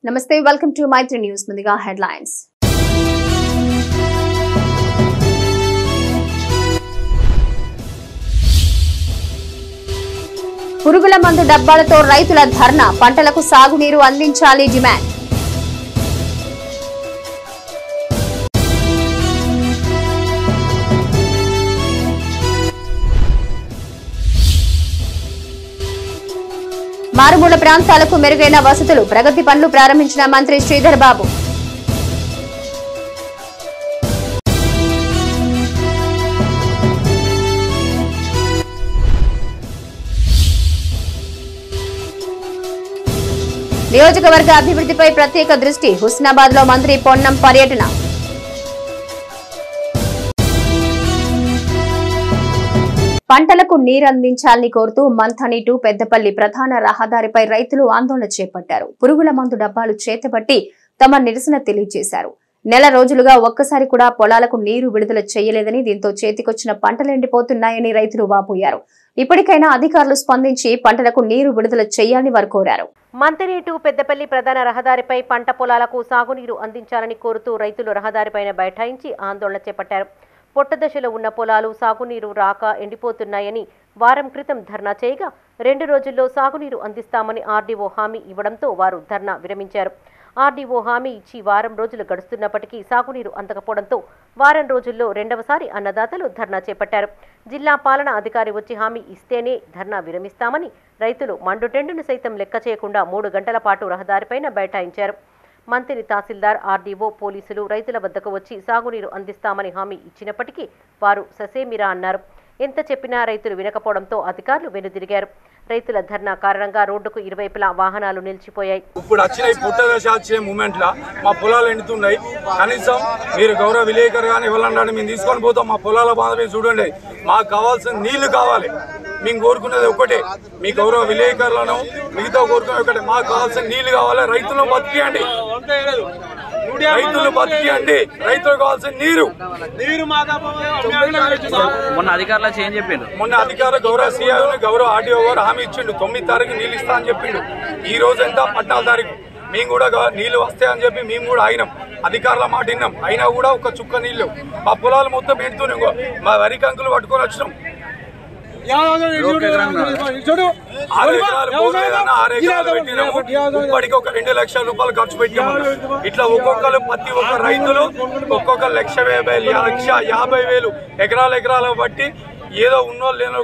నమస్తే welcome to Maithri news ముందుగా headlines పురుగుల మందు డబ్బాలతో రైతుల ధర్నా పంటలకు సాగునీరు అందించాలి డిమాండ్ మారుమూల ప్రాంతాలకు మెరుగైన వసతులు ప్రగతి పనులు ప్రారంభించిన మంత్రి శ్రీధర్ బాబు నియోజకవర్గ అభివృద్ధిపై ప్రత్యేక దృష్టి హుస్నాబాద్ లో మంత్రి పొన్నం పర్యటన పంటలకు నీరందించాలని కోరుతూ మంథని టు పెద్దపల్లి ప్రధాన రహదారిపై రైతులు ఆందోళన చేపట్టారు పురుగుల మందు డబ్బాలు చేతబట్టి తమ నిరసన తెలియజేశారు నెల రోజులుగా ఒక్కసారి కూడా పొలాలకు నీరు విడుదల చేయలేదని దీంతో చేతికొచ్చిన పంటలు ఎండిపోతున్నాయని రైతులు వాపోయారు ఇప్పటికైనా అధికారులు స్పందించి పంటలకు నీరు విడుదల చేయాలని వారు కోరారు మంతినీటు పెద్దపల్లి ప్రధాన రహదారిపై పంట పొలాలకు సాగునీరు అందించాలని కోరుతూ రైతులు రహదారిపైన బైఠాయించి ఆందోళన చేపట్టారు పొట్టదశలో ఉన్న పొలాలు సాగునీరు రాక ఎండిపోతున్నాయని వారం క్రితం ధర్నా చేయగా రెండు రోజుల్లో సాగునీరు అందిస్తామని ఆర్డీఓ హామీ ఇవ్వడంతో వారు ధర్నా విరమించారు ఆర్డీఓ హామీ ఇచ్చి వారం రోజులు గడుస్తున్నప్పటికీ సాగునీరు అందకపోవడంతో వారం రోజుల్లో రెండవసారి అన్నదాతలు ధర్నా చేపట్టారు జిల్లా పాలనా అధికారి వచ్చి హామీ ఇస్తేనే ధర్నా విరమిస్తామని రైతులు మండుటెండును సైతం లెక్క చేయకుండా మూడు గంటల పాటు రహదారిపైన బైఠాయించారు మంత్రి తహసీల్దార్ ఆర్డీఓ పోలీసులు రైతుల వద్దకు వచ్చి సాగునీరు అందిస్తామని హామీ ఇచ్చినప్పటికీ వారు ససేమిరా అన్నారు ఎంత చెప్పినా రైతులు వినకపోవడంతో అధికారులు వెనుదిరిగారు రైతుల ధర్నా కారణంగా రోడ్డుకు ఇరువైపులా వాహనాలు నిలిచిపోయాయి ఇప్పుడు వచ్చిన ఈ పుట్ట దశ వచ్చే మూమెంట్ లా మా పొలాలు ఎండుతున్నాయి కనీసం మీరు గౌరవ విలేకరు కానీ ఇవ్వాలన్నాడు మేము తీసుకొని పోతాం మా పొలాల బాధ మీరు చూడండి మాకు కావాల్సిన నీళ్లు కావాలి మేము కోరుకునేది ఒకటే మీ గౌరవ విలేకరులను మిగతా కోరుకునేది ఒకటే మాకు కావాల్సిన నీళ్లు కావాలి రైతులను బతికియండి రైతులు బతికియండి రైతులకు కావాల్సిన నీరు మొన్న అధికారులు వచ్చి ఏం చెప్పిండ్రు మొన్న అధికార గౌరవ సీఐ గౌరవ ఆర్డీఓ గారు హామీ ఇచ్చిండు తొమ్మిది తారీఖు నీళ్ళు ఇస్తా అని చెప్పిండు ఈ రోజు ఎంత పద్నాలుగు తారీఖు మేము కూడా గా- నీళ్లు వస్తాయని చెప్పి మేము కూడా ఆగినాం అధికారుల మాట విన్నాం అయినా కూడా ఒక చుక్క నీళ్లు మా పొలాలు మొత్తం ఎండుతూనే ఇంకో మా వరి కంకులు పట్టుకొని వచ్చినాం ఆరు ఎకరాలు భూమి లేదన్నా ఆరు ఎకరాలు పెట్టినాము ఇప్పటికి ఒక రెండు లక్షల రూపాయలు ఖర్చు పెట్టాము ఇట్లా ఒక్కొక్కరు ప్రతి ఒక్క రైతులు ఒక్కొక్క లక్ష యాభై లక్ష యాభై వేలు ఎకరాల ఎకరాలు బట్టి ఏదో ఉన్నోళ్ళు లేనో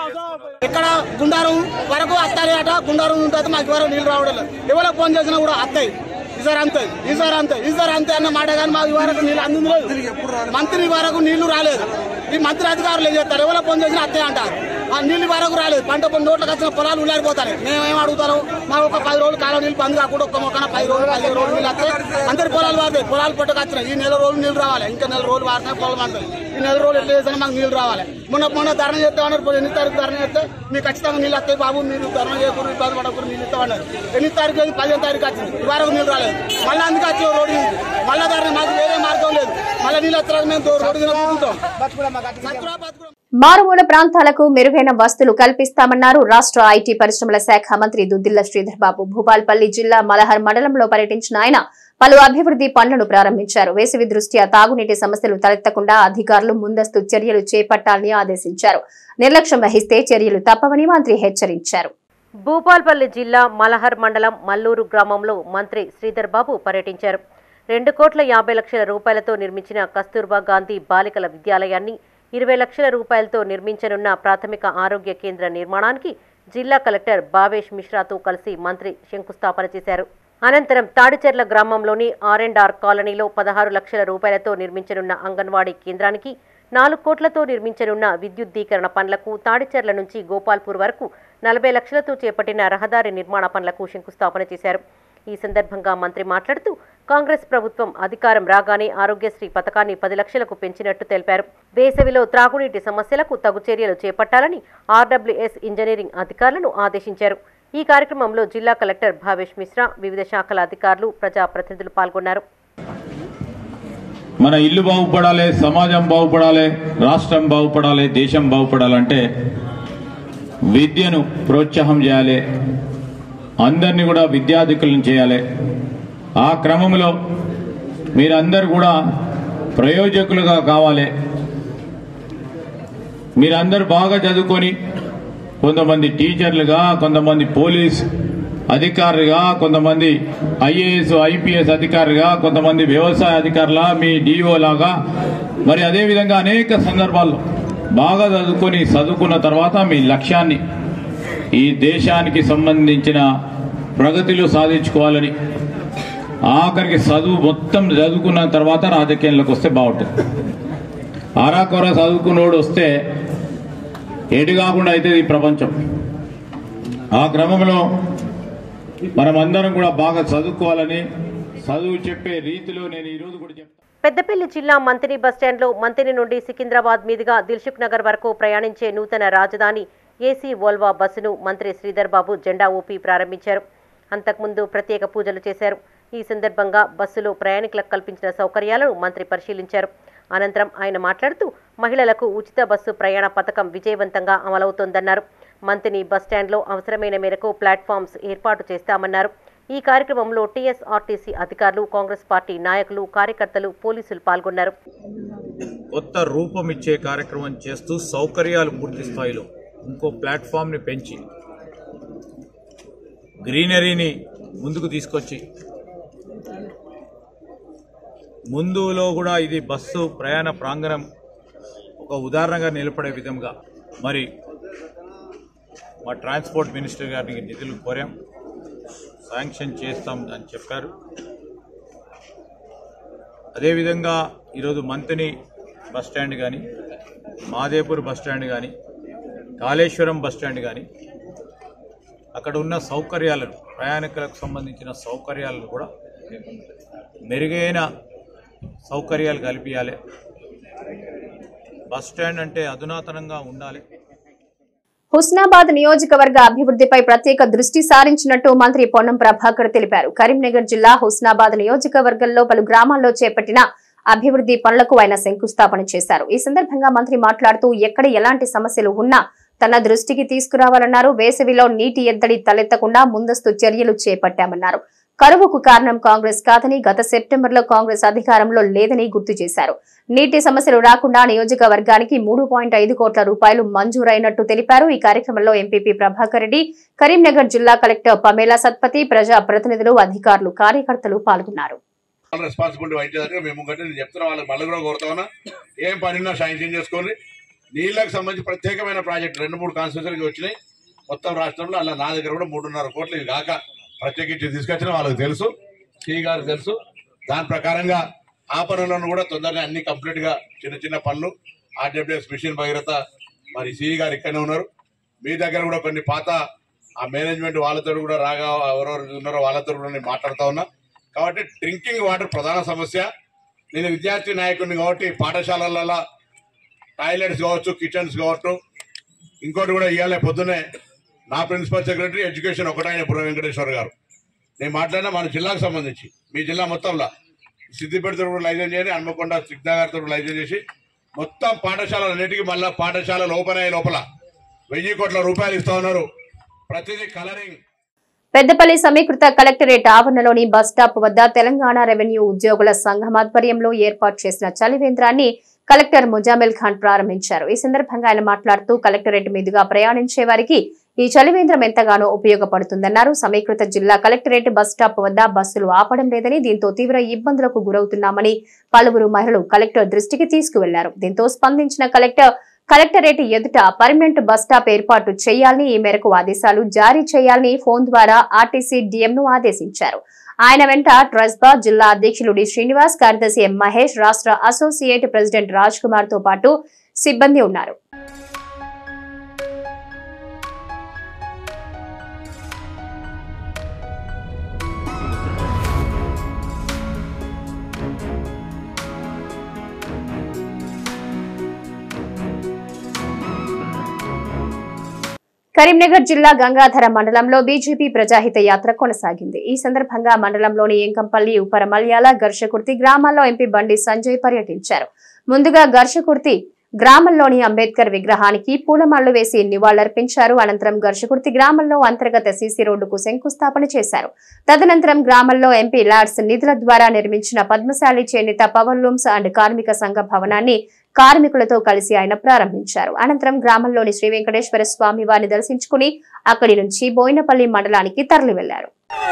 ఇక్కడ గుండారం వరకు అత్తాయి అట గుండారం ఉంటుంది మాకు ఎవరు నీళ్ళు రావడం లేదు ఎవరో ఫోన్ చేసినా కూడా అత్తాయి ఈసారి అంతే ఈసారి అంతే ఈసారి అంతే అన్న మాట కానీ మాకు వరకు నీళ్ళు అందింది లేదు మంత్రి వరకు నీళ్లు రాలేదు ఈ మంత్రి అధికారులు ఏం చేస్తారు ఎవరో ఫోన్ చేసినా అత్తే అంటారు ఆ నీళ్ళు వరకు రాలేదు పంట పంట నోట్లకు వచ్చిన పొలాలు ఉల్లారిపోతాయి మేమేం అడుగుతారు మాకు ఒక పది రోజులు కాలం నీళ్ళు బంద్ కాకుండా ఒక్క మొక్కన పది రోజులు పదిహేను రోజులు నీళ్ళు వస్తాయి అందరి పొలాలు వాడతాయి పొలాలు పట్టుకొచ్చినాయి ఈ నెల రోజులు నీళ్ళు రావాలి ఇంకా నెల రోజులు వాడితే పొలం పడతాయి ఈ నెల రోజులు ఎట్లా చేసినా మాకు నీళ్ళు రావాలి మొన్న మొన్న ధరణ చేస్తామన్నారు ఎన్ని తారీఖు ధరణ చేస్తే మీకు ఖచ్చితంగా నీళ్ళు వస్తాయి బాబు మీరు ధరణ చేయకూడదు ఇబ్బంది పడకూడదు నీళ్ళు ఇస్తామన్నారు ఎన్ని తారీఖు లేదు పదిహేను తారీఖు వచ్చింది ఈ వరకు నీళ్ళు రాలేదు మళ్ళీ అందుకే వచ్చి రోడ్డు మీద మళ్ళీ ధరణ మాకు వేరే మార్గం లేదు మళ్ళీ నీళ్ళు వచ్చాక మేము రోడ్డు మీద కూర్చుంటాం బతుకురా బతుకురా మారుమూల ప్రాంతాలకు మెరుగైన వస్తువులు కల్పిస్తామన్నారు రాష్ట్ర ఐటీ పరిశ్రమల శాఖ మంత్రి దుద్దిల్ల శ్రీధర్ బాబు భూపాల్పల్లి జిల్లా మలహర్ మండలంలో పర్యటించిన ఆయన పలు అభివృద్ధి పనులను ప్రారంభించారు వేసవి దృష్ట్యా తాగునీటి సమస్యలు తలెత్తకుండా అధికారులు ముందస్తు చర్యలు చేపట్టాలని ఆదేశించారు నిర్లక్ష్యం వహిస్తే చర్యలు తప్పవని మంత్రి హెచ్చరించారు భూపాల్పల్లి జిల్లా మలహర్ మండలం మల్లూరు గ్రామంలో మంత్రి శ్రీధర్ బాబు పర్యటించారు రెండు కోట్ల యాభై లక్షల రూపాయలతో నిర్మించిన కస్తూర్బా గాంధీ బాలికల విద్యాలయాన్ని ఇరవై లక్షల రూపాయలతో నిర్మించనున్న ప్రాథమిక ఆరోగ్య కేంద్ర నిర్మాణానికి జిల్లా కలెక్టర్ భావేష్ మిశ్రాతో కలిసి మంత్రి శంకుస్థాపన చేశారు అనంతరం తాడిచెర్ల గ్రామంలోని ఆర్ అండ్ ఆర్ కాలనీలో పదహారు లక్షల రూపాయలతో నిర్మించనున్న అంగన్వాడీ కేంద్రానికి నాలుగు కోట్లతో నిర్మించనున్న విద్యుద్దీకరణ పనులకు తాడిచెర్ల నుంచి గోపాల్పూర్ వరకు నలభై లక్షలతో చేపట్టిన రహదారి నిర్మాణ పనులకు శంకుస్థాపన చేశారు ఈ సందర్భంగా మంత్రి మాట్లాడుతూ కాంగ్రెస్ ప్రభుత్వం అధికారం రాగానే ఆరోగ్యశ్రీ పథకాన్ని పది లక్షలకు పెంచినట్టు తెలిపారు వేసవిలో త్రాగునీటి సమస్యలకు తగు చర్యలు చేపట్టాలని ఆర్డబ్ల్యూఎస్ ఇంజనీరింగ్ అధికారులను ఆదేశించారు ఈ కార్యక్రమంలో జిల్లా కలెక్టర్ భావేష్ మిశ్రా వివిధ శాఖల అధికారులు ప్రజాప్రతినిధులు పాల్గొన్నారు మన ఇల్లు బాగుపడాలి సమాజం బాగుపడాలి రాష్ట్రం బాగుపడాలి దేశం బాగుపడాలంటే విద్యను ప్రోత్సాహం చేయాలి అందరినీ కూడా విద్యాధికులను చేయాలి ఆ క్రమంలో మీరందరూ కూడా ప్రయోజకులుగా కావాలి మీరందరూ బాగా చదువుకొని కొంతమంది టీచర్లుగా కొంతమంది పోలీస్ అధికారులుగా కొంతమంది ఐఏఎస్ ఐపీఎస్ అధికారులుగా కొంతమంది వ్యవసాయ అధికారులా మీ డిఓ లాగా మరి అదేవిధంగా అనేక సందర్భాల్లో బాగా చదువుకొని చదువుకున్న తర్వాత మీ లక్ష్యాన్ని ఈ దేశానికి సంబంధించిన ప్రగతిలో సాధించుకోవాలని ఆఖరికి చదువు మొత్తం చదువుకున్న తర్వాత రాజకీయంలోకి వస్తే బాగుంటుంది ఆరాకొర చదువుకున్నోడు వస్తే ఏడు కాకుండా అవుతుంది ఈ ప్రపంచం ఆ క్రమంలో మనమందరం కూడా బాగా చదువుకోవాలని చదువు చెప్పే రీతిలో నేను ఈరోజు కూడా చెప్తాను పెద్దపల్లి జిల్లా మంతిని బస్టాండ్లో మంతిని నుండి సికింద్రాబాద్ మీదుగా దిల్సుఖ్ నగర్ వరకు ప్రయాణించే నూతన రాజధాని ఏసీ వోల్వా బస్సును మంత్రి శ్రీధర్ బాబు జెండా ఊపి ప్రారంభించారు అంతకుముందు ప్రత్యేక పూజలు చేశారు ఈ సందర్భంగా బస్సులో ప్రయాణికులకు కల్పించిన సౌకర్యాలను మంత్రి పరిశీలించారు అనంతరం ఆయన మాట్లాడుతూ మహిళలకు ఉచిత బస్సు ప్రయాణ పథకం విజయవంతంగా అమలవుతోందన్నారు మంతిని బస్టాండ్లో అవసరమైన మేరకు ప్లాట్ఫామ్స్ ఏర్పాటు చేస్తామన్నారు ఈ కార్యక్రమంలో టీఎస్ఆర్టీసీ అధికారులు కాంగ్రెస్ పార్టీ నాయకులు కార్యకర్తలు పోలీసులు పాల్గొన్నారు కొత్త రూపం ఇచ్చే కార్యక్రమం చేస్తూ సౌకర్యాలు పూర్తి స్థాయిలో ఇంకో ప్లాట్ఫామ్ని పెంచి గ్రీనరీని ముందుకు తీసుకొచ్చి ముందులో కూడా ఇది బస్సు ప్రయాణ ప్రాంగణం ఒక ఉదాహరణగా నిలబడే విధంగా మరి మా ట్రాన్స్పోర్ట్ మినిస్టర్ గారికి నిధులు కోరాం శాంక్షన్ చేస్తాం అని చెప్పారు అదేవిధంగా ఈరోజు మంతిని బస్ స్టాండ్ కానీ మాదేపూర్ బస్ స్టాండ్ కానీ కాళేశ్వరం బస్ స్టాండ్ కానీ అక్కడ ఉన్న సౌకర్యాలను ప్రయాణికులకు సంబంధించిన సౌకర్యాలను కూడా మెరుగైన సౌకర్యాలు కల్పించాలి బస్ స్టాండ్ అంటే అధునాతనంగా ఉండాలి హుస్నాబాద్ నియోజకవర్గ అభివృద్ధిపై ప్రత్యేక దృష్టి సారించినట్టు మంత్రి పొన్నం ప్రభాకర్ తెలిపారు కరీంనగర్ జిల్లా హుస్నాబాద్ నియోజకవర్గంలో పలు గ్రామాల్లో చేపట్టిన అభివృద్ధి పనులకు ఆయన శంకుస్థాపన చేశారు ఈ సందర్భంగా మంత్రి మాట్లాడుతూ ఎక్కడ ఎలాంటి సమస్యలు ఉన్నా తన దృష్టికి తీసుకురావాలన్నారు వేసవిలో నీటి ఎద్దడి తలెత్తకుండా ముందస్తు చర్యలు చేపట్టామన్నారు కరువుకు కారణం కాంగ్రెస్ కాదని గత సెప్టెంబర్లో కాంగ్రెస్ అధికారంలో లేదని గుర్తు చేశారు నీటి సమస్యలు రాకుండా నియోజకవర్గానికి మూడు పాయింట్ ఐదు కోట్ల రూపాయలు మంజూరైనట్టు తెలిపారు ఈ కార్యక్రమంలో ఎంపీపీ ప్రభాకర్ రెడ్డి కరీంనగర్ జిల్లా కలెక్టర్ పమేలా సత్పతి ప్రజా ప్రతినిధులు అధికారులు కార్యకర్తలు పాల్గొన్నారు రెస్పాన్సిబిలిటీ వహించేదాకా మేము కంటే నేను చెప్తున్నా వాళ్ళకి మళ్ళీ కూడా కోరుతా ఉన్నా ఏం పనిన్నా శాంక్షన్ చేసుకోండి నీళ్ళకి సంబంధించి ప్రత్యేకమైన ప్రాజెక్ట్ రెండు మూడు కాన్స్టిట్యూన్సీలకి వచ్చినాయి మొత్తం రాష్ట్రంలో అలా నా దగ్గర కూడా మూడున్నర కోట్లు ఇవి కాక ప్రత్యేకించి తీసుకొచ్చిన వాళ్ళకి తెలుసు సి గారికి తెలుసు దాని ప్రకారంగా ఆ పనులను కూడా తొందరగా అన్ని కంప్లీట్ గా చిన్న చిన్న పనులు ఆర్డబ్ల్యూఎస్ మిషన్ భగీరథ మరి సిఈ గారు ఇక్కడనే ఉన్నారు మీ దగ్గర కూడా కొన్ని పాత ఆ మేనేజ్మెంట్ వాళ్ళతో కూడా రాగా ఎవరెవరు ఉన్నారో వాళ్ళతో కూడా నేను మాట్లాడుతా ఉన్నా కాబట్టి డ్రింకింగ్ వాటర్ ప్రధాన సమస్య నేను విద్యార్థి నాయకుడిని కాబట్టి పాఠశాలలలో టాయిలెట్స్ కావచ్చు కిచెన్స్ కావచ్చు ఇంకోటి కూడా ఇవ్వాలి పొద్దున్నే నా ప్రిన్సిపల్ సెక్రటరీ ఎడ్యుకేషన్ ఒకటాయన పుర వెంకటేశ్వర గారు నేను మాట్లాడినా మన జిల్లాకు సంబంధించి మీ జిల్లా మొత్తంలో సిద్దిపేటతో కూడా లైసెన్స్ చేయండి హన్మకొండ సిద్ధాగారితో కూడా లైసెన్స్ చేసి మొత్తం పాఠశాలలన్నిటికీ మళ్ళా పాఠశాలలు ఓపెన్ అయ్యే లోపల వెయ్యి కోట్ల రూపాయలు ఇస్తా ఉన్నారు ప్రతిదీ కలరింగ్ పెద్దపల్లి సమీకృత కలెక్టరేట్ ఆవరణలోని బస్ స్టాప్ వద్ద తెలంగాణ రెవెన్యూ ఉద్యోగుల సంఘం ఆధ్వర్యంలో ఏర్పాటు చేసిన చలివేంద్రాన్ని కలెక్టర్ ముజామిల్ ఖాన్ ప్రారంభించారు ఈ సందర్భంగా ఆయన మాట్లాడుతూ కలెక్టరేట్ మీదుగా ప్రయాణించే వారికి ఈ చలివేంద్రం ఎంతగానో ఉపయోగపడుతుందన్నారు సమీకృత జిల్లా కలెక్టరేట్ బస్ స్టాప్ వద్ద బస్సులు ఆపడం లేదని దీంతో తీవ్ర ఇబ్బందులకు గురవుతున్నామని పలువురు మహిళలు కలెక్టర్ దృష్టికి తీసుకువెళ్లారు దీంతో స్పందించిన కలెక్టర్ కలెక్టరేట్ ఎదుట పర్మనెంట్ బస్ స్టాప్ ఏర్పాటు చేయాలని ఈ మేరకు ఆదేశాలు జారీ చేయాలని ఫోన్ ద్వారా ఆర్టీసీ ను ఆదేశించారు ఆయన వెంట ట్రస్బా జిల్లా అధ్యక్షులు డి శ్రీనివాస్ కార్యదర్శి ఎం మహేష్ రాష్ట్ర అసోసియేట్ ప్రెసిడెంట్ రాజ్ కుమార్ తో పాటు సిబ్బంది ఉన్నారు కరీంనగర్ జిల్లా గంగాధర మండలంలో బీజేపీ ప్రజాహిత యాత్ర కొనసాగింది ఈ సందర్భంగా మండలంలోని ఎంకంపల్లి ఉపర మల్యాల ఘర్షకుర్తి గ్రామాల్లో ఎంపీ బండి సంజయ్ పర్యటించారు ముందుగా ఘర్షకుర్తి గ్రామంలోని అంబేద్కర్ విగ్రహానికి పూలమాళ్లు వేసి నివాళులర్పించారు అనంతరం ఘర్షకుర్తి గ్రామంలో అంతర్గత సీసీ రోడ్డుకు శంకుస్థాపన చేశారు తదనంతరం గ్రామంలో ఎంపీ లాడ్స్ నిధుల ద్వారా నిర్మించిన పద్మశాలి చేనేత పవర్ లూమ్స్ అండ్ కార్మిక సంఘ భవనాన్ని కార్మికులతో కలిసి ఆయన ప్రారంభించారు అనంతరం గ్రామంలోని శ్రీ వెంకటేశ్వర స్వామి వారిని దర్శించుకుని అక్కడి నుంచి బోయినపల్లి మండలానికి తరలి వెళ్లారు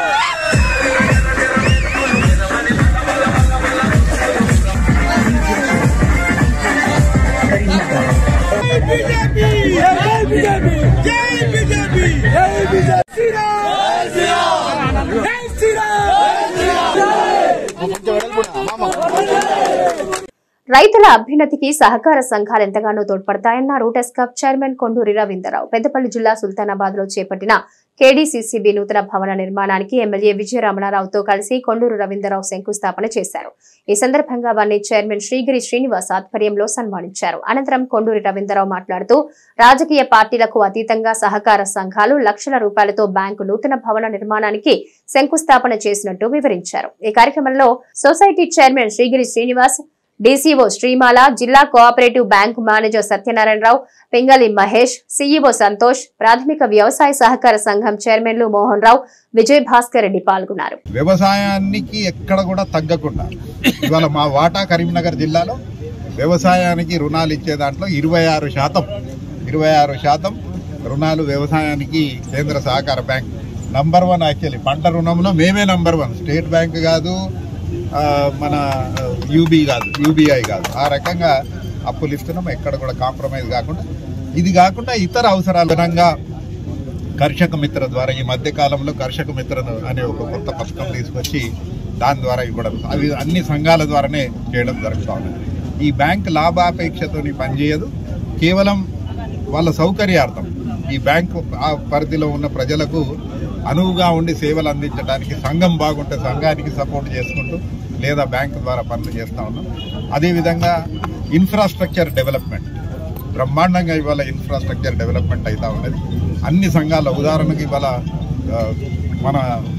రైతుల అభ్యున్నతికి సహకార సంఘాలు ఎంతగానో తోడ్పడతాయన్నారు టెస్కాప్ చైర్మన్ కొండూరి రవీంద్రరావు పెద్దపల్లి జిల్లా సుల్తానాబాద్ లో చేపట్టిన కేడీసీసీబీ నూతన భవన నిర్మాణానికి ఎమ్మెల్యే విజయ రమణారావుతో కలిసి కొండూరు రవీంద్రరావు శంకుస్థాపన చేశారు ఈ సందర్భంగా వారిని చైర్మన్ శ్రీగిరి శ్రీనివాస్ ఆధ్వర్యంలో సన్మానించారు అనంతరం కొండూరి రవీంద్రరావు మాట్లాడుతూ రాజకీయ పార్టీలకు అతీతంగా సహకార సంఘాలు లక్షల రూపాయలతో బ్యాంకు నూతన భవన నిర్మాణానికి శంకుస్థాపన చేసినట్టు వివరించారు ఈ కార్యక్రమంలో society chairman Srigiri Srinivas DCO Srimala జిల్లా cooperative bank manager Satyanarayanarao Pingali Mahesh CEO Santosh ప్రాథమిక వ్యవసాయ సహకార సంఘం చైర్మన్లు మోహన్ రావు విజయ్ భాస్కర్ రెడ్డి పాల్గొన్నారు వ్యవసాయానికి ఎక్కడ కూడా తగ్గకుండా ఇవాళ మా వాటా కరీంనగర్ జిల్లాలో వ్యవసాయానికి రుణాలు ఇచ్చే దాంట్లో ఇరవై ఆరు శాతం ఇరవై ఆరు శాతం రుణాలు వ్యవసాయానికి కేంద్ర సహకార బ్యాంక్ నంబర్ వన్ యాక్చువల్లీ పంట రుణంలో మేమే నంబర్ వన్ స్టేట్ బ్యాంక్ కాదు ఆ, మన యూబీ కాదు యూబీఐ కాదు ఆ రకంగా అప్పులు ఇస్తున్నాం ఎక్కడ కూడా కాంప్రమైజ్ కాకుండా ఇది కాకుండా ఇతర అవసరాలు అదనంగా కర్షక మిత్ర ద్వారా ఈ మధ్య కాలంలో కర్షక మిత్ర అనే ఒక కొత్త పథకం తీసుకొచ్చి దాని ద్వారా ఇవ్వడం అవి అన్ని సంఘాల ద్వారానే చేయడం జరుగుతూ ఉన్నది ఈ బ్యాంక్ లాభాపేక్షతోని పనిచేయదు కేవలం వాళ్ళ సౌకర్యార్థం ఈ బ్యాంకు ఆ పరిధిలో ఉన్న ప్రజలకు అనువుగా ఉండి సేవలు అందించడానికి సంఘం బాగుంటే సంఘానికి సపోర్ట్ చేసుకుంటూ లేదా బ్యాంకు ద్వారా పనులు చేస్తూ ఉన్నాం అదేవిధంగా ఇన్ఫ్రాస్ట్రక్చర్ డెవలప్మెంట్ బ్రహ్మాండంగా ఇవాళ ఇన్ఫ్రాస్ట్రక్చర్ డెవలప్మెంట్ అవుతా ఉన్నది అన్ని సంఘాల ఉదాహరణకి ఇవాళ ఆ, మన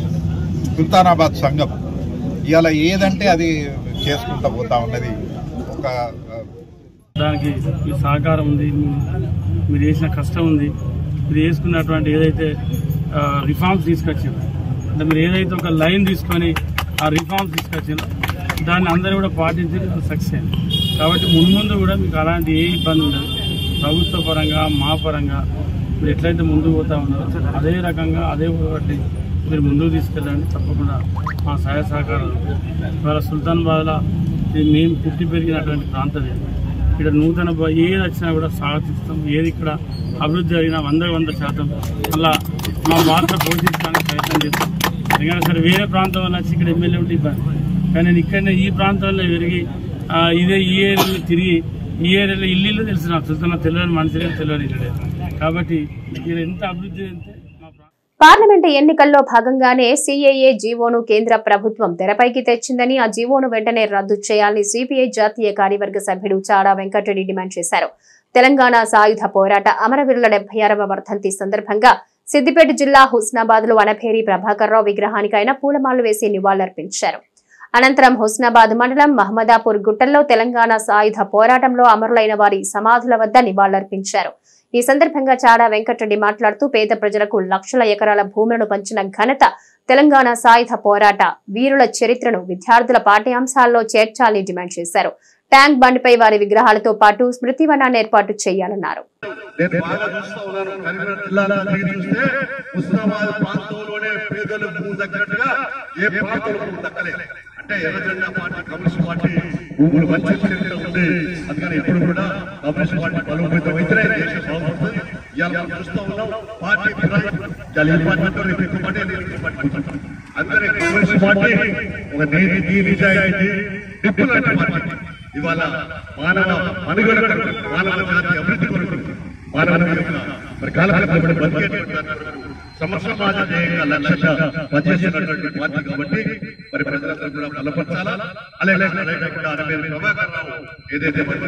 సుల్తానాబాద్ సంఘం ఇవాళ ఏదంటే అది చేసుకుంటూ పోతా ఉన్నది ఒక ఆ, దానికి మీ సహకారం ఉంది మీ- మీరు చేసిన కష్టం ఉంది మీరు చేసుకున్నటువంటి ఏదైతే రిఫార్మ్స్ తీసుకొచ్చారో అంటే మీరు ఏదైతే ఒక లైన్ తీసుకొని ఆ రిఫార్మ్స్ తీసుకొచ్చారో దాన్ని అందరూ కూడా పాటించి సక్సెస్ అయింది కాబట్టి మున్ముందు కూడా మీకు అలాంటి ఏ ఇబ్బంది ఉండదు ప్రభుత్వ పరంగా మా పరంగా మీరు ఎట్లయితే ముందుకు పోతా ఉన్నారో అదే రకంగా అదే ఒకటి మీరు ముందుకు తీసుకెళ్ళండి తప్పకుండా మా సహాయ సహకారాలు ఇవాళ సుల్తాన్బాద్లో ఇది మేము పుట్టి పెరిగినటువంటి ప్రాంతం ఇది ఇక్కడ నూతన బ- ఏది వచ్చినా కూడా స్వాగతిస్తాం ఏది ఇక్కడ అభివృద్ధి జరిగినా వంద వంద శాతం అలా మా పాత్ర పోషించడానికి ప్రయత్నం చేస్తాం ఎందుకంటే సరే వేరే ప్రాంతం వల్ల వచ్చి ఇక్కడ ఎమ్మెల్యే ఉంటే ఇబ్బంది కానీ నేను ఇక్కడనే ఈ ప్రాంతంలో పెరిగి ఆ, ఇదే ఈ ఏరియాలో తిరిగి ఈ ఏరియాలో ఇల్లు ఇల్లు తెలుసు నాకు చూస్తున్నా తెలియని మనిషి తెలియని ఇల్లు లేదు కాబట్టి ఇక్కడ ఎంత అభివృద్ధి అంటే మా ప్రాంతం పార్లమెంటు ఎన్నికల్లో భాగంగానే సీఏఏ జీవోను కేంద్ర ప్రభుత్వం తెరపైకి తెచ్చిందని ఆ జీవోను వెంటనే రద్దు చేయాలని సిపిఐ జాతీయ కార్యవర్గ సభ్యుడు చాడా వెంకటరెడ్డి డిమాండ్ చేశారు తెలంగాణ సాయుధ పోరాట అమరవీరుల డెబ్బై ఆరవ వర్ధంతి సందర్భంగా సిద్దిపేట జిల్లా హుస్నాబాద్ లో వనభేరి ప్రభాకర్ రావు విగ్రహానికి ఆయన పూలమాలలు వేసి నివాళులర్పించారు అనంతరం హుస్నాబాద్ మండలం మహమ్మదాపూర్ గుట్టల్లో తెలంగాణ సాయుధ పోరాటంలో అమరులైన వారి సమాధుల వద్ద నివాళులర్పించారు ఈ సందర్భంగా చాడా వెంకటరెడ్డి మాట్లాడుతూ పేద ప్రజలకు లక్షల ఎకరాల భూములను పంచిన ఘనత తెలంగాణ సాయుధ పోరాట వీరుల చరిత్రను విద్యార్థుల పాఠ్యాంశాల్లో చేర్చాలని డిమాండ్ చేశారు ట్యాంక్ బండ్పై వారి విగ్రహాలతో పాటు స్మృతివనాన్ని ఏర్పాటు చేయాలన్నారు నేను బాగా చూస్తా ఉన్నాను కరీంనగర్ జిల్లాలో తిరిగి చూస్తే ఉస్మానాబాద్ ప్రాంతంలోనే పేదలు భూమి దక్కినట్టుగా ఏ ప్రాంతంలో భూమి దక్కలేదు అంటే ఎర్రజెండా పార్టీ కమ్యూనిస్ట్ పార్టీ భూములు మంచి చరిత్ర ఉంది అందుకని ఎప్పుడు కూడా కమ్యూనిస్ట్ పార్టీ బలోపేతం అయితేనే దేశం బాగుంటుంది ఇవాళ మనం చూస్తా ఉన్నాం పార్టీ ఫిరాయింపు. ఇవాళ ఈ పార్టీ అంటారు, రేపు ఇంకో పార్టీ, రేపు ఇంకో పార్టీ కూర్చుంటారు. అందుకని కమ్యూనిస్ట్ పార్టీ ఒక నీతి నిజాయితీ నిప్పులాంటి పార్టీ ఇవాళ మానవ మనుగడ కొరకు, మానవ జాతి అభివృద్ధి కొరకు మానవ యొక్క మరి కాలక్రమంలో బతికేటువంటి దాని కొరకు సమసమాజ ధ్యేయంగా లక్ష్యంగా పనిచేసినటువంటి పార్టీ కాబట్టి మరి ప్రజలందరూ కూడా బలపరచాలా అలాగే అలాగే కూడా అరవేలు ప్రభాకర్ రావు ఏదైతే మరి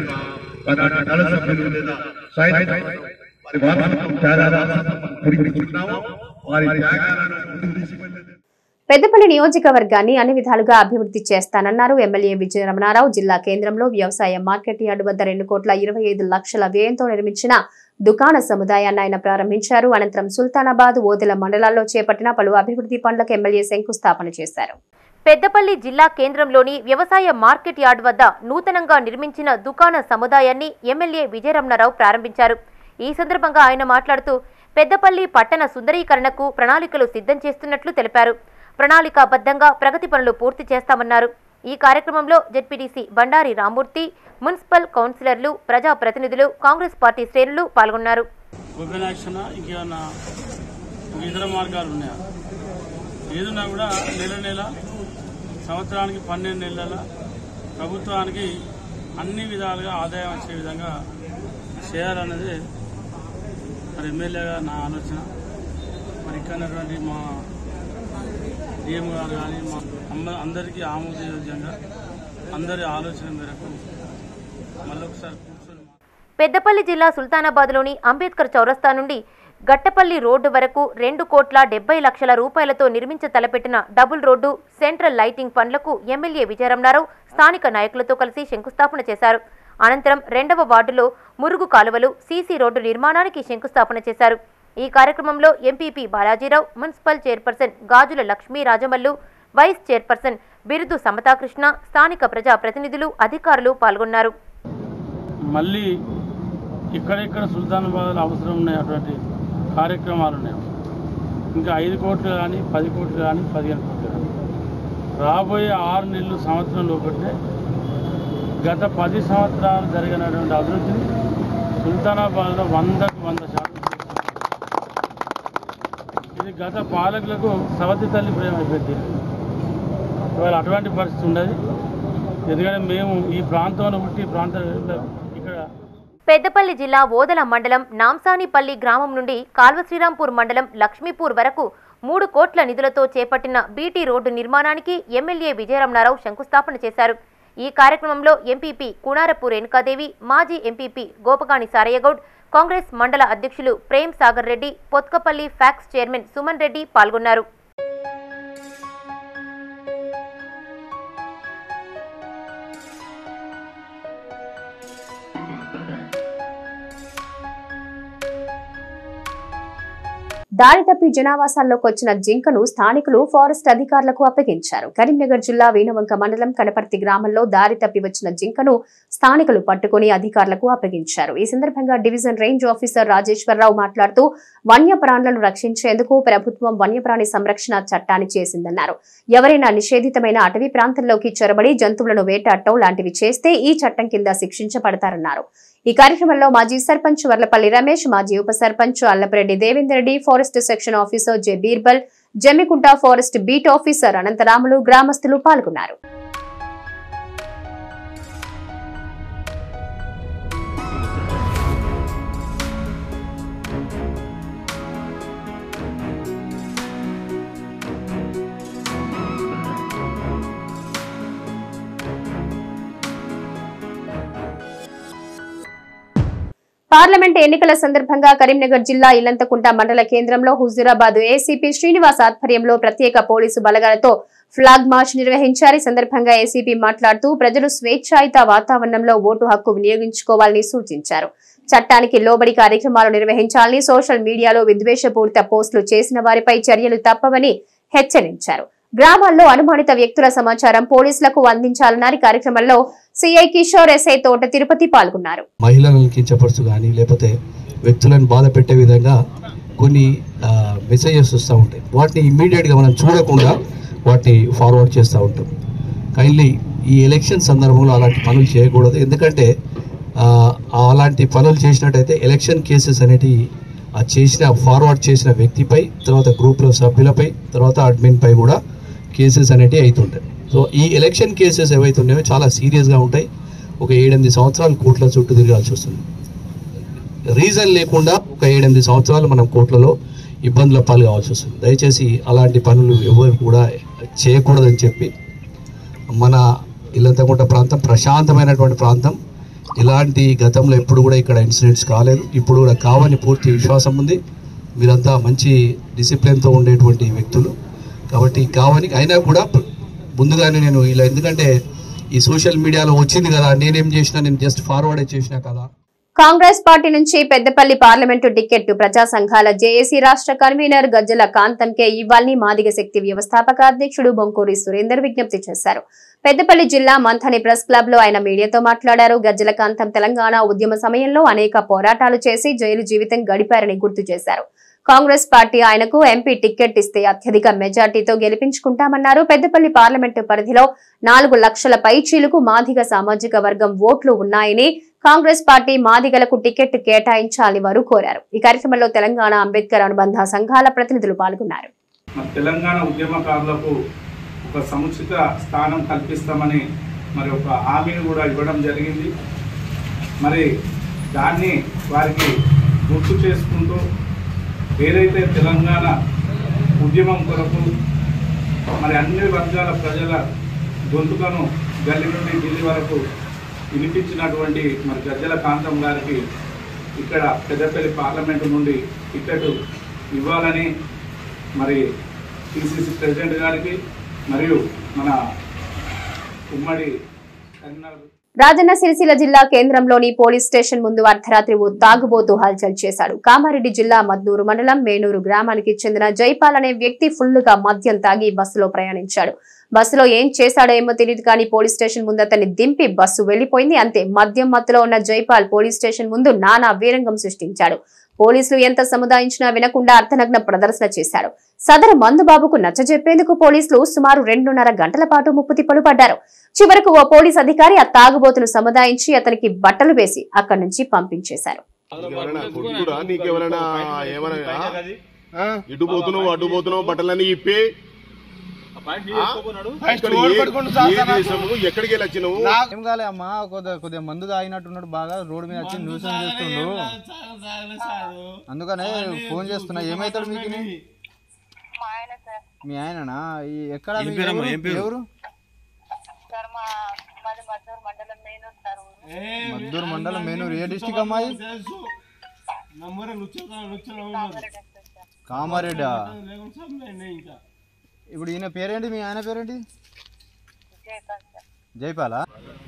మన దళ సభ్యులు లేదా సాయుధ మరి వారసత్వం త్యాగాల వారసత్వం పురిపించుకున్నామో వారి త్యాగాలను ముందుకు తీసుకెళ్ళేది పెద్దపల్లి నియోజకవర్గాన్ని అన్ని విధాలుగా అభివృద్ధి చేస్తానన్నారు ఎమ్మెల్యే విజయ రమణారావు జిల్లా కేంద్రంలో వ్యవసాయ మార్కెట్ యార్డు వద్ద రెండు కోట్ల ఇరవై ఐదు లక్షల వ్యయంతో నిర్మించిన దుకాణ సముదాయాన్ని ఆయన ప్రారంభించారు అనంతరం సుల్తానాబాద్ ఓదెల మండలాల్లో చేపట్టిన పలు అభివృద్ధి పనులకు ఎమ్మెల్యే శంకుస్థాపన చేశారు పెద్దపల్లి జిల్లా కేంద్రంలోని వ్యవసాయ మార్కెట్ యార్డ్ వద్ద నూతనంగా నిర్మించిన దుకాణ సముదాయాన్ని ఎమ్మెల్యే విజయరమణారావు ప్రారంభించారు ఈ సందర్భంగా ఆయన మాట్లాడుతూ పెద్దపల్లి పట్టణ సుందరీకరణకు ప్రణాళికలు సిద్ధం చేస్తున్నట్లు తెలిపారు ప్రణాళికాబద్ధంగా ప్రగతి పనులు పూర్తి చేస్తామన్నారు ఈ కార్యక్రమంలో జెడ్పీటీసీ బండారి రామూర్తి మున్సిపల్ కౌన్సిలర్లు ప్రజాప్రతినిధులు కాంగ్రెస్ పార్టీ శ్రేణులు పాల్గొన్నారు ఓపెన్ యాక్షన్ ఇంకేమన్నా ఇంకా ఇతర మార్గాలు ఉన్నాయా ఏదున్నా కూడా నెల నెల సంవత్సరానికి పన్నెండు నెలల ప్రభుత్వానికి అన్ని విధాలుగా ఆదాయం వచ్చే విధంగా చేయాలన్నది మరి ఎమ్మెల్యేగా నా ఆలోచన మరి ఇక్కడ ఉన్నటువంటి మా డిఎం గారు కానీ మా అమ్మ అందరికీ ఆమోదయోగ్యంగా అందరి ఆలోచన మేరకు మళ్ళొకసారి కూర్చొని పెద్దపల్లి జిల్లా సుల్తానాబాద్లోని అంబేద్కర్ చౌరస్తా నుండి గట్టపల్లి రోడ్డు వరకు రెండు కోట్ల డెబ్బై లక్షల రూపాయలతో నిర్మించ తలపెట్టిన డబుల్ రోడ్డు సెంట్రల్ లైటింగ్ పనులకు ఎమ్మెల్యే విజయరమణారావు స్థానిక నాయకులతో కలిసి శంకుస్థాపన చేశారు అనంతరం రెండవ వార్డులో మురుగు కాలువలు సీసీ రోడ్డు నిర్మాణానికి శంకుస్థాపన చేశారు ఈ కార్యక్రమంలో MPP Balajirao municipal chairperson Gajula Lakshmi Rajamallu vice chairperson Birudu Samathakrishna స్థానిక ప్రజా ప్రతినిధులు అధికారులు పాల్గొన్నారు మళ్ళీ ఇక్కడెక్కడ సుల్తానాబాద్లో అవసరం ఉన్నటువంటి కార్యక్రమాలు ఉన్నాయి ఇంకా ఐదు కోట్లు కానీ పది కోట్లు కానీ పదిహేను కోట్లు కానీ రాబోయే ఆరు నెలలు సంవత్సరం లోపటే గత పది సంవత్సరాలు జరిగినటువంటి అభివృద్ధిని సుల్తానాబాద్లో వందకు వంద శాతం ఇది గత పాలకులకు సవతి తల్లి ప్రేమ అయిపోయింది ఇవాళ అటువంటి పరిస్థితి ఉండదు ఎందుకంటే మేము ఈ ప్రాంతంలో పుట్టి ఈ ప్రాంతంలో ఇక్కడ పెద్దపల్లి జిల్లా ఓదల మండలం నాంసానిపల్లి గ్రామం నుండి కాల్వ శ్రీరాంపూర్ మండలం లక్ష్మీపూర్ వరకు మూడు కోట్ల నిధులతో చేపట్టిన బీటీ రోడ్డు నిర్మాణానికి ఎమ్మెల్యే విజయరమణారావు శంకుస్థాపన చేశారు ఈ కార్యక్రమంలో ఎంపీపీ కుణారపు రేణుకాదేవి మాజీ ఎంపీపీ గోపగాణి సారయ్యగౌడ్ కాంగ్రెస్ మండల అధ్యక్షులు ప్రేమ్ సాగర్ రెడ్డి పొత్కపల్లి ఫ్యాక్స్ చైర్మన్ సుమన్ రెడ్డి పాల్గొన్నారు దారి తప్పి జనావాసాల్లోకి వచ్చిన జింకను స్థానికులు ఫారెస్ట్ అధికారులకు అప్పగించారు కరీంనగర్ జిల్లా వీణవంక మండలం కనపర్తి గ్రామంలో దారి తప్పి వచ్చిన జింకను స్థానికులు పట్టుకుని అధికారులకు అప్పగించారు ఈ సందర్భంగా డివిజన్ రేంజ్ ఆఫీసర్ రాజేశ్వరరావు మాట్లాడుతూ వన్యప్రాణులను రక్షించేందుకు ప్రభుత్వం వన్యప్రాణి సంరక్షణ చట్టాన్ని చేసిందన్నారు ఎవరైనా నిషేధితమైన అటవీ ప్రాంతంలోకి చొరబడి జంతువులను వేటాడటం లాంటివి చేస్తే ఈ చట్టం కింద శిక్షించబడతారన్నారు ఈ కార్యక్రమంలో మాజీ సర్పంచ్ వర్లపల్లి రమేష్ మాజీ ఉప sarpanch Allapareddy Devender Reddy forest section officer J Birbal Jammikunta forest beat officer Anantharamulu గ్రామస్తులు పాల్గొన్నారు పార్లమెంట్ ఎన్నికల సందర్భంగా కరీంనగర్ జిల్లా ఇల్లంతకుంట మండల కేంద్రంలో హుజూరాబాద్ ఏసీపీ శ్రీనివాస్ ఆధ్వర్యంలో ప్రత్యేక పోలీసు బలగాలతో ఫ్లాగ్ మార్చ్ నిర్వహించారు ఈ సందర్భంగా ఏసీపీ మాట్లాడుతూ ప్రజలు స్వేచ్ఛాయుత వాతావరణంలో ఓటు హక్కు వినియోగించుకోవాలని సూచించారు చట్టానికి లోబడి కార్యక్రమాలు నిర్వహించాలని సోషల్ మీడియాలో విద్వేషపూరిత పోస్టులు చేసిన వారిపై చర్యలు తప్పవని హెచ్చరించారు గ్రామాల్లో అనుమానిత వ్యక్తుల సమాచారం పోలీసులకు అందించాలన్నారు ఈ కార్యక్రమంలో సిఐ కిషోర్ ఎస్ఐ తోట తిరుపతి పాల్గొన్నారు మహిళలను కించపరచు కానీ లేకపోతే వ్యక్తులను బాధ పెట్టే విధంగా కొన్ని మెసేజెస్ వస్తూ ఉంటాయి వాటిని ఇమ్మీడియట్గా మనం చూడకుండా వాటిని ఫార్వర్డ్ చేస్తూ ఉంటాం కైండ్లీ ఈ ఎలక్షన్ సందర్భంలో అలాంటి పనులు చేయకూడదు ఎందుకంటే ఆ, అలాంటి పనులు చేసినట్టయితే ఎలక్షన్ కేసెస్ అనేటివి ఆ చేసిన ఫార్వర్డ్ చేసిన వ్యక్తిపై తర్వాత గ్రూప్లో సభ్యులపై తర్వాత అడ్మిన్పై కూడా కేసెస్ అనేటివి అవుతుంటాయి సో ఈ ఎలక్షన్ కేసెస్ ఏవైతే ఉన్నాయో చాలా సీరియస్గా ఉంటాయి ఒక ఏడెనిమిది సంవత్సరాలు కోర్టుల చుట్టూ తిరగాల్సి వస్తుంది రీజన్ లేకుండా ఒక ఏడెనిమిది సంవత్సరాలు మనం కోర్టులలో ఇబ్బందుల పాలు కావాల్సి వస్తుంది దయచేసి అలాంటి పనులు ఎవరు కూడా చేయకూడదని చెప్పి మన ఇల్లంతకుంట ప్రాంతం ప్రశాంతమైనటువంటి ప్రాంతం ఇలాంటి గతంలో ఎప్పుడు కూడా ఇక్కడ ఇన్సిడెంట్స్ కాలేదు ఇప్పుడు కూడా కావని పూర్తి విశ్వాసం ఉంది మీరంతా మంచి డిసిప్లిన్తో ఉండేటువంటి వ్యక్తులు కాబట్టి కావని అయినా కూడా ముందుగానే నేను ఇలా ఎందుకంటే ఈ సోషల్ మీడియాలో వచ్చింది కదా నేనేం చేసినా నేను జస్ట్ ఫార్వర్డ్ చేసినా కదా కాంగ్రెస్ పార్టీ నుంచి పెద్దపల్లి పార్లమెంటు టికెట్ ప్రజా సంఘాల జేఏసీ రాష్ట్ర కన్వీనర్ గజ్జల కాంతంకే ఇవ్వాలని మాదిగ శక్తి వ్యవస్థాపక అధ్యక్షుడు బొంకూరి సురేందర్ విజ్ఞప్తి చేశారు పెద్దపల్లి జిల్లా మంథని ప్రెస్ క్లబ్ లో ఆయన మీడియాతో మాట్లాడారు గజ్జల కాంతం తెలంగాణ ఉద్యమ సమయంలో అనేక పోరాటాలు చేసి జైలు జీవితం గడిపారని గుర్తు చేశారు కాంగ్రెస్ పార్టీ ఆయనకు ఎంపీ టికెట్ ఇస్తే అత్యధిక మెజార్టీతో గెలిపించుకుంటామన్నారు పెద్దపల్లి పార్లమెంటు పరిధిలో నాలుగు లక్షల పైచీలకు మాదిగ సామాజిక వర్గం ఓట్లు ఉన్నాయని కాంగ్రెస్ పార్టీ మాదిగలకు టికెట్ కేటాయించాలని వారు కోరారు ఈ కార్యక్రమంలో తెలంగాణ అంబేద్కర్ అనుబంధ సంఘాల ప్రతినిధులు పాల్గొన్నారు మరి తెలంగాణ ఉద్యమకారులకు ఒక సముచిత స్థానం కల్పిస్తామని మరి ఒక హామీని కూడా ఇవ్వడం జరిగింది మరి దాన్ని వారికి గుర్తు చేసుకుంటూ ఏదైతే తెలంగాణ ఉద్యమం కొరకు మరి అన్ని వర్గాల ప్రజల గొంతుకను గల్లి నుండి ఢిల్లీ వరకు వినిపించినటువంటి మరి గజ్జల కాంతం గారికి ఇక్కడ పెద్దపల్లి పార్లమెంటు నుండి టికెట్ ఇవ్వాలని మరి పిసిసి ప్రెసిడెంట్ గారికి మరియు మన ఉమ్మడి కరీంనగర్ రాజన్న సిరిసిల్ల జిల్లా కేంద్రంలోని పోలీస్ స్టేషన్ ముందు అర్ధరాత్రి ఓ తాగుబోతు హల్చల్ చేశాడు కామారెడ్డి జిల్లా మద్నూరు మండలం మేనూరు గ్రామానికి చెందిన జైపాల్ అనే వ్యక్తి ఫుల్ గా మద్యం తాగి బస్సులో ప్రయాణించాడు బస్సులో ఏం చేశాడో ఏమో తెలియదు కానీ పోలీస్ స్టేషన్ ముందు అతన్ని దింపి బస్సు వెళ్లిపోయింది అంతే మద్యం మత్తులో ఉన్న జైపాల్ పోలీస్ స్టేషన్ ముందు నానా వీరంగం సృష్టించాడు పోలీసులు ఎంత సముదాయించినా వినకుండా అర్థనగ్న ప్రదర్శన చేశాడు సదరు మందుబాబుకు నచ్చజెప్పేందుకు పోలీసులు సుమారు రెండున్నర గంటల పాటు ముప్పు తిప్పలు పడ్డారు చివరకు ఓ పోలీస్ అధికారి ఆ తాగుబోతును సముదాయించి అతనికి బట్టలు వేసి అక్కడి నుంచి పంపించేశారు కొట్టురా నీకెవరైనా ఏమైనా ఇటు పోతున్నావు అటు పోతున్నావు బట్టలన్నీ ఇప్పి ఆ? ఇక్కడ ఏ- ఏ దేశము ఎక్కడికి వెళ్ళి వచ్చినావు ఏం కాలే అమ్మా కొద్దిగా కొద్దిగా మందు తాగినట్టున్నాడు బాగా రోడ్డు మీద వచ్చి న్యూసెన్స్ చేస్తుండు అందుకనే ఫోన్ చేస్తున్నా ఏమైతాడు మీకు మీ ఆయననా ఈ ఎక్కడ ఏం మీ పేరమ్మా? ఎవరు? ఏం పేరు? ఎవరు మద్దూరు మండలం మేనూరు ఏ డిస్టిక్ అమ్మాయి కామారెడ్డా ఇప్పుడు ఈయన పేరేంటి మీ ఆయన పేరేంటి జైపాలా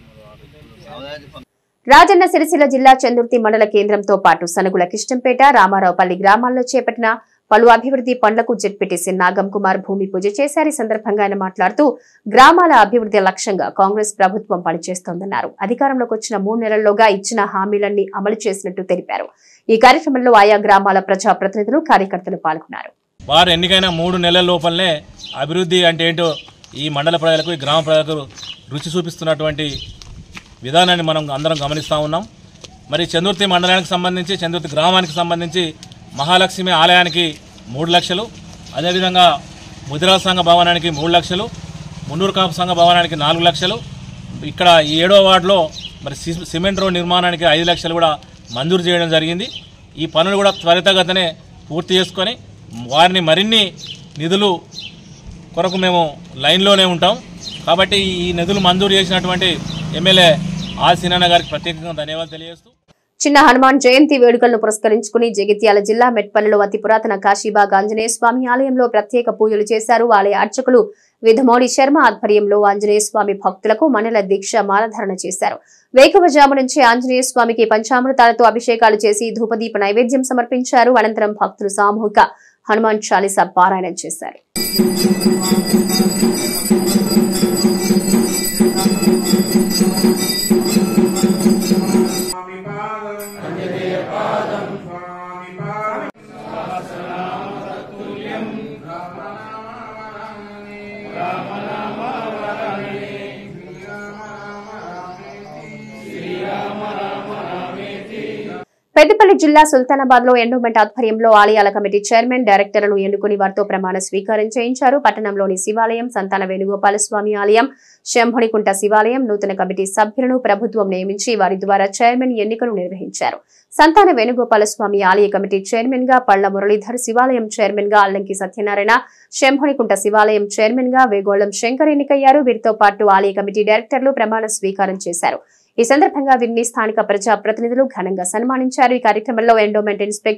రాజన్న సిరిసిల్ల జిల్లా చందుర్తి మండల కేంద్రంతో పాటు సనుగుల కిష్టంపేట రామారావుపల్లి గ్రామాల్లో చేపట్టిన పలు అభివృద్ధి పనులకు జెడ్పీటీసీ నాగం కుమార్ భూమి పూజ చేశారు ఈ సందర్భంగా ఆయన మాట్లాడుతూ గ్రామాల అభివృద్ధి లక్ష్యంగా కాంగ్రెస్ ప్రభుత్వం పనిచేస్తోందన్నారు అధికారంలోకి వచ్చిన మూడు నెలల్లోగా ఇచ్చిన హామీలన్నీ అమలు చేసినట్టు తెలిపారు ఈ కార్యక్రమంలో ఆయా గ్రామాల ప్రజా ప్రతినిధులు కార్యకర్తలు పాల్గొన్నారు వారు ఎన్నికైన మూడు నెలల లోపలనే అభివృద్ధి అంటే ఏంటో ఈ మండల ప్రజలకు ఈ గ్రామ ప్రజలకు రుచి చూపిస్తున్నటువంటి విధానాన్ని మనం అందరం గమనిస్తూ ఉన్నాం మరి చందుర్తి మండలానికి సంబంధించి చందుర్తి గ్రామానికి సంబంధించి మహాలక్ష్మి ఆలయానికి మూడు లక్షలు అదేవిధంగా ముదిరా సంఘ భవనానికి మూడు లక్షలు మున్నూరు కాపు సంఘ భవనానికి నాలుగు లక్షలు ఇక్కడ ఈ ఏడో వార్డులో మరి సి- సిమెంట్ రోడ్ నిర్మాణానికి ఐదు లక్షలు కూడా మంజూరు చేయడం జరిగింది ఈ పనులు కూడా త్వరితగతనే పూర్తి చేసుకొని వారిని మరిన్ని నిధులు కొరకు మేము లైన్లోనే ఉంటాం కాబట్టి ఈ నిధులు మంజూరు చేసినటువంటి ఎమ్మెల్యే ఆర్ సినాన్న గారికి ప్రత్యేకంగా ధన్యవాదాలు తెలియజేస్తూ చిన్న హనుమాన్ జయంతి వేడుకలను పురస్కరించుకుని జగిత్యాల జిల్లా మెట్పల్లిలో అతి పురాతన కాశీబాగ్ ఆంజనేయ స్వామి ఆలయంలో ప్రత్యేక పూజలు చేశారు ఆలయ అర్చకులు విధమోడి శర్మ ఆధ్వర్యంలో ఆంజనేయ స్వామి భక్తులకు మండల దీక్ష మాలధారణ చేశారు వేకువజాము నుంచి ఆంజనేయ స్వామికి పంచామృతాలతో అభిషేకాలు చేసి ధూపదీప నైవేద్యం సమర్పించారు అనంతరం భక్తులు సామూహిక హనుమాన్ చాలీసా పారాయణం చేశారు పెద్దపల్లి జిల్లా సుల్తానాబాద్ లో ఎండోమెంట్ ఆధ్వర్యంలో ఆలయాల కమిటీ చైర్మన్ డైరెక్టర్లను ఎన్నుకుని వారితో ప్రమాణ స్వీకారం చేయించారు పట్టణంలోని శివాలయం సంతాన వేణుగోపాల స్వామి ఆలయం శంభునికుంట శివాలయం నూతన కమిటీ సభ్యులను ప్రభుత్వం నియమించి వారి ద్వారా చైర్మన్ ఎన్నికలు నిర్వహించారు సంతాన వేణుగోపాల స్వామి ఆలయ కమిటీ చైర్మన్ గా పళ్ల మురళీధర్ శివాలయం చైర్మన్ గా అల్లంకి సత్యనారాయణ శంభునికుంట శివాలయం చైర్మన్ గా వేగోళం శంకర్ ఎన్నికయ్యారు వీరితో పాటు ఆలయ కమిటీ డైరెక్టర్లు ప్రమాణ స్వీకారం చేశారు ఈ సందర్భంగా వీరిని స్థానిక ప్రజా ప్రతినిధులు ఘనంగా సన్మానించారు ఈ కార్యక్రమంలో endowment inspector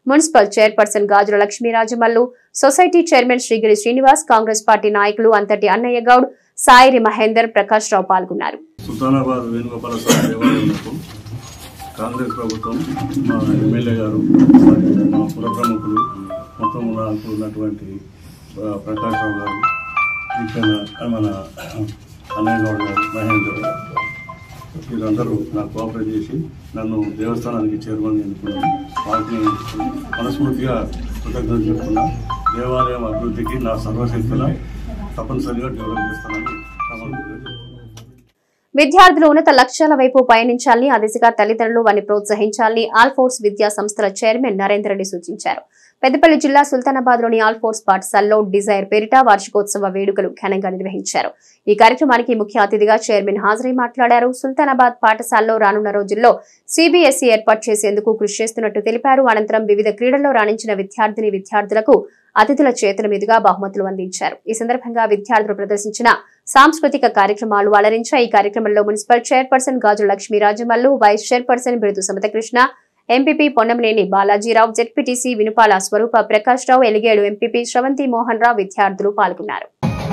municipal chairperson Gajula Lakshmirajamallu society chairman Srigiri Srinivas Congress party నాయకులు అంతటి అన్నయ్య గౌడ్ సాయిరి మహేందర్ ప్రకాష్ రావు పాల్గొన్నారు సుల్తానాబాద్ వేణుగోపాల స్వామి దేవాలయంలో కాంగ్రెస్ ప్రభుత్వం మా ఎమ్మెల్యే గారు మరియు మా పుర ప్రముఖులు మొత్తం నాకు ఉన్నటువంటి ఆ, ప్రకాష్ రావు గారు ఇక్కడ మన అన్నయ్య గౌడ్ గారు మహేందర్ గారు వీళ్ళందరూ నాకు కోఆపరేట్ చేసి నన్ను దేవస్థానానికి చైర్మన్ ఎన్నుకున్నాను వాటిని మనస్ఫూర్తిగా కృతజ్ఞతలు చెప్తున్నా దేవాలయం అభివృద్ధికి నా సర్వశక్తుల తప్పనిసరిగా డెవలప్ చేస్తానని ప్రమాణం విద్యార్థులు ఉన్నత లక్ష్యాల వైపు పయనించాలని ఆ దిశగా తల్లిదండ్రులు వారిని ప్రోత్సహించాలని ఆల్ ఫోర్స్ విద్యా సంస్థల చైర్మన్ నరేందర్ రెడ్డి సూచించారు పెద్దపల్లి జిల్లా సుల్తానాబాద్ లోని ఆల్ ఫోర్స్ పాఠశాలలో డిజైర్ పేరిట వార్షికోత్సవ వేడుకలు ఘనంగా నిర్వహించారు ఈ కార్యక్రమానికి ముఖ్య అతిథిగా చైర్మన్ హాజరై మాట్లాడారు సుల్తానాబాద్ పాఠశాలలో రానున్న రోజుల్లో సిబిఎస్ఈ ఏర్పాటు చేసేందుకు కృషి చేస్తున్నట్టు తెలిపారు అనంతరం వివిధ క్రీడల్లో రాణించిన విద్యార్థిని విద్యార్థులకు అతిథుల చేతుల మీదుగా బహుమతులు అందించారు ఈ సందర్భంగా విద్యార్థులు ప్రదర్శించిన సాంస్కృతిక కార్యక్రమాలు అలరించాయి ఈ కార్యక్రమంలో మున్సిపల్ చైర్పర్సన్ గాజు Lakshmi Rajamallu vice chairperson Birudu Samathakrishna MPP Ponnamneni Balajirao ZPTC Vinupala Swaroopa Prakash Rao Eligedu MPP Sravanthi Mohan Rao విద్యార్థులు పాల్గొన్నారు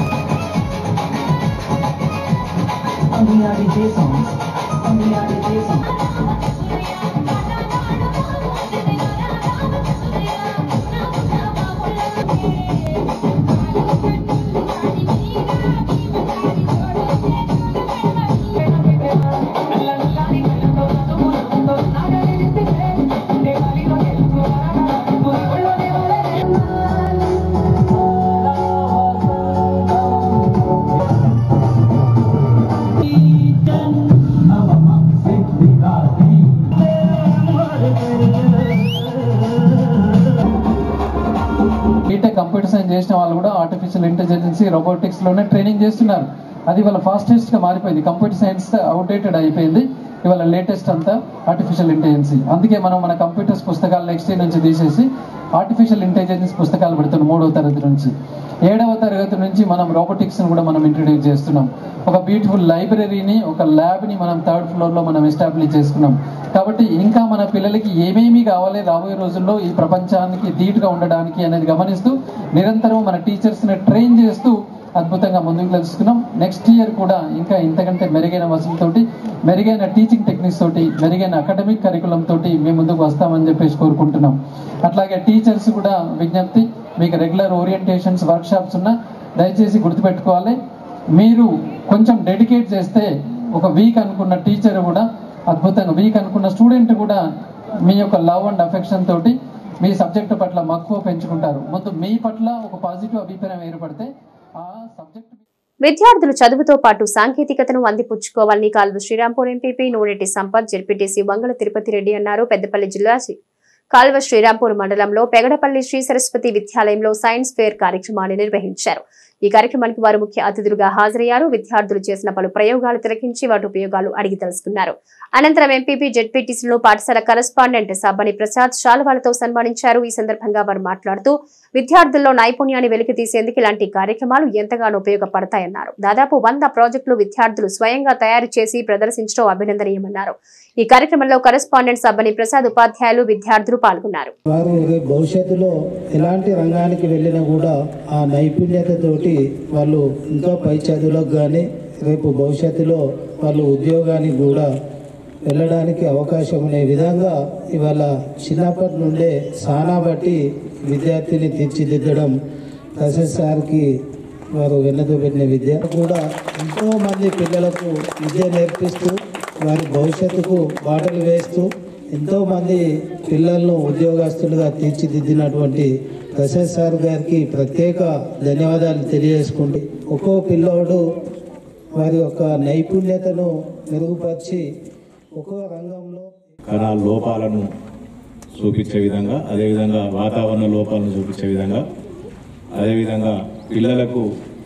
బీటెక్ కంప్యూటర్ సైన్స్ చేసిన వాళ్ళు కూడా ఆర్టిఫిషియల్ ఇంటెలిజెన్స్ రోబోటిక్స్ లోనే ట్రైనింగ్ చేస్తున్నారు అది వాళ్ళ ఫాస్టెస్ట్ గా మారిపోయింది కంప్యూటర్ సైన్స్ అవుట్డేటెడ్ అయిపోయింది ఇవాళ లేటెస్ట్ అంతా ఆర్టిఫిషియల్ ఇంటెలిజెన్స్ అందుకే మనం మన కంప్యూటర్స్ పుస్తకాలు నెక్స్ట్ ఇయర్ నుంచి తీసేసి ఆర్టిఫిషియల్ ఇంటెలిజెన్స్ పుస్తకాలు పెడుతున్నాం మూడవ తరగతి నుంచి ఏడవ తరగతి నుంచి మనం రోబోటిక్స్ కూడా మనం ఇంట్రడ్యూస్ చేస్తున్నాం ఒక బ్యూటిఫుల్ లైబ్రరీని ఒక ల్యాబ్ ని మనం థర్డ్ ఫ్లోర్ లో మనం ఎస్టాబ్లిష్ చేసుకున్నాం కాబట్టి ఇంకా మన పిల్లలకి ఏమేమి కావాలి రాబోయే రోజుల్లో ఈ ప్రపంచానికి ధీటుగా ఉండడానికి అనేది గమనిస్తూ నిరంతరం మన టీచర్స్ ని ట్రైన్ చేస్తూ అద్భుతంగా ముందుకు తెలుసుకున్నాం నెక్స్ట్ ఇయర్ కూడా ఇంకా ఇంతకంటే మెరుగైన వసతులతోటి మెరుగైన టీచింగ్ టెక్నిక్స్ తోటి మెరుగైన అకాడమిక్ కరికులం తోటి మేము ముందుకు వస్తామని చెప్పేసి కోరుకుంటున్నాం అట్లాగే టీచర్స్ కూడా విజ్ఞప్తి మీకు రెగ్యులర్ ఓరియంటేషన్స్ వర్క్ షాప్స్ ఉన్నా దయచేసి గుర్తుపెట్టుకోవాలి మీరు కొంచెం డెడికేట్ చేస్తే ఒక వీక్ అనుకున్న టీచర్ కూడా అద్భుతంగా వీక్ అనుకున్న స్టూడెంట్ కూడా మీ యొక్క లవ్ అండ్ అఫెక్షన్ తోటి మీ సబ్జెక్టు పట్ల మక్కువ పెంచుకుంటారు ముందు మీ పట్ల ఒక పాజిటివ్ అభిప్రాయం ఏర్పడితే ఆ సబ్జెక్ట్ విద్యార్థులు చదువుతో పాటు సాంకేతికతను అందిపుచ్చుకోవాలని కాల్వ శ్రీరాంపూర్ ఎంపీపీ నూనెటి సంపత్ జెడ్పీటీసీ వంగల తిరుపతి రెడ్డి అన్నారు పెద్దపల్లి జిల్లా కాల్వ శ్రీరాంపూర్ మండలంలో పెగడపల్లి శ్రీ సరస్వతి విద్యాలయంలో సైన్స్ ఫేర్ కార్యక్రమాన్ని నిర్వహించారు ఈ కార్యక్రమానికి వారు ముఖ్య అతిథులుగా హాజరయ్యారు విద్యార్థులు చేసిన పలు ప్రయోగాలు తిలకించి వాటి ఉపయోగాలు అడిగి తెలుసుకున్నారు అనంతరం ఎంపీపీ జెడ్పీటీసీలో పాఠశాల కరస్పాండెంట్ సబ్బని ప్రసాద్ శాలువాలతో సన్మానించారు ఈ సందర్భంగా వారు మాట్లాడుతూ విద్యార్థుల్లో నైపుణ్యాన్ని వెలికి తీసేందుకు ఇలాంటి కార్యక్రమాలు ఎంతగానో ఉపయోగపడతాయన్నారు దాదాపు వంద ప్రాజెక్టులు విద్యార్థులు స్వయంగా తయారు చేసి ప్రదర్శించడం అభినందనీయమన్నారు ఈ కార్యక్రమంలో కరస్పాండెంట్ సబ్బని ప్రసాద్ ఉపాధ్యాయులు విద్యార్థులు పాల్గొన్నారు వారు రేపు భవిష్యత్తులో ఎలాంటి రంగానికి వెళ్ళినా కూడా ఆ నైపుణ్యతతోటి వాళ్ళు ఇంకా పై చదువులకు కానీ రేపు భవిష్యత్తులో వాళ్ళు ఉద్యోగానికి కూడా వెళ్ళడానికి అవకాశం ఉండే విధంగా ఇవాళ చిన్నప్పటి నుండే సానా బట్టి విద్యార్థిని తీర్చిదిద్దడం ప్రొఫెసర్ సార్కి వారు వెన్నదూపెట్టిన విద్య కూడా ఎంతో మంది పిల్లలకు విద్య నేర్పిస్తూ వారి భవిష్యత్తుకు బాటలు వేస్తూ ఎంతో మంది పిల్లలను ఉద్యోగస్తులుగా తీర్చిదిద్దినటువంటి ప్రసాద్ సార్ గారికి ప్రత్యేక ధన్యవాదాలు తెలియజేసుకుంటూ ఒక్కో పిల్లోడు వారి యొక్క నైపుణ్యతను మెరుగుపరిచి ఒక్కో రంగంలో కణ లోపాలను చూపించే విధంగా అదేవిధంగా వాతావరణ లోపాలను చూపించే విధంగా అదేవిధంగా పిల్లలకు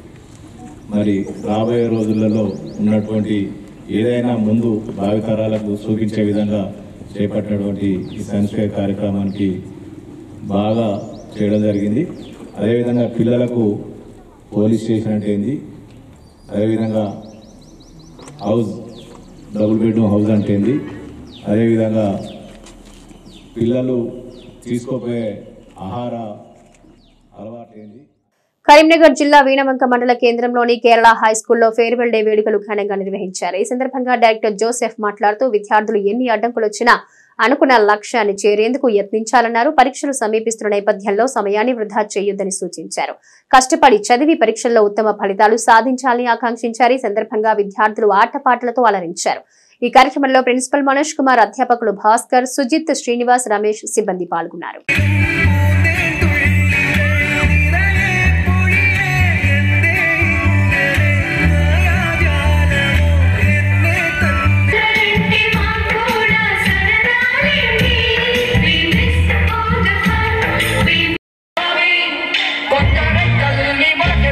మరి రాబోయే రోజులలో ఉన్నటువంటి ఏదైనా ముందు భావితరాలకు చూపించే విధంగా చేపట్టినటువంటి ఈ సైన్స్ ఫేర్ కార్యక్రమానికి బాగా చేయడం జరిగింది అదేవిధంగా పిల్లలకు పోలీస్ స్టేషన్ అంటే ఏంది అదేవిధంగా హౌస్ డబుల్ బెడ్రూమ్ హౌస్ అంటే ఏంది అదేవిధంగా పిల్లలు తీసుకోపోయే ఆహార అలవాటు ఏంది కరీంనగర్ జిల్లా వీణవంక మండల కేంద్రంలోని కేరళ హై స్కూల్లో ఫేర్వెల్ డే వేడుకలు ఘనంగా నిర్వహించారు ఈ సందర్భంగా డైరెక్టర్ జోసెఫ్ మాట్లాడుతూ విద్యార్థులు ఎన్ని అడ్డంకులు వచ్చినా అనుకున్న లక్ష్యాన్ని చేరేందుకు యత్నించాలన్నారు పరీక్షలు సమీపిస్తున్న నేపథ్యంలో సమయాన్ని వృధా చేయొద్దని సూచించారు కష్టపడి చదివి పరీక్షల్లో ఉత్తమ ఫలితాలు సాధించాలని ఆకాంక్షించారు ఈ సందర్భంగా విద్యార్థులు ఆటపాటలతో అలరించారు ఈ కార్యక్రమంలో ప్రిన్సిపల్ మనోజ్ కుమార్ అధ్యాపకులు భాస్కర్ సుజిత్ శ్రీనివాస్ రమేష్ సిబ్బంది పాల్గొన్నారు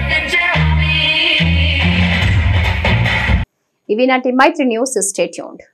ఇవి నాటి మైత్రి న్యూస్ స్టేట్యూన్డ్